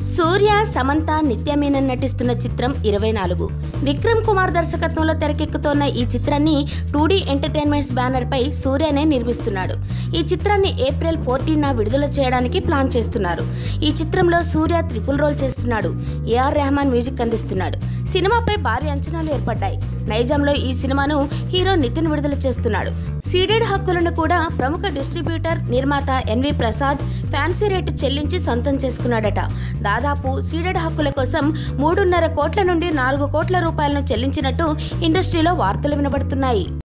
సూర్య సమంత నిత్యమేనన్ నటిస్తున్న చిత్రం ఇరవై నాలుగు విక్రమ్ కుమార్ దర్శకత్వంలో తెరకెక్కుతోన్న ఈ చిత్రాన్ని టూడీ ఎంటర్టైన్మెంట్స్ బ్యానర్ పై సూర్యనే నిర్మిస్తున్నాడు ఈ చిత్రాన్ని ఏప్రిల్ ఫోర్టీన్ విడుదల చేయడానికి ప్లాన్ చేస్తున్నారు ఈ చిత్రంలో సూర్య త్రిపుల్ రోల్ చేస్తున్నాడు ఏఆర్ రెహమాన్ మ్యూజిక్ అందిస్తున్నాడు సినిమాపై భారీ అంచనాలు ఏర్పడ్డాయి నైజాంలో ఈ సినిమాను హీరో నితిన్ విడుదల చేస్తున్నాడు సీడెడ్ హక్కులను కూడా ప్రముఖ డిస్ట్రిబ్యూటర్ నిర్మాత ఎన్వి ప్రసాద్ ఫ్యాన్సీ రేటు చెల్లించి సొంతం చేసుకున్నాడట దాదాపు సీడెడ్ హక్కుల కోసం మూడున్నర కోట్ల నుండి నాలుగు కోట్ల రూపాయలను చెల్లించినట్టు ఇండస్ట్రీలో వార్తలు వినబడుతున్నాయి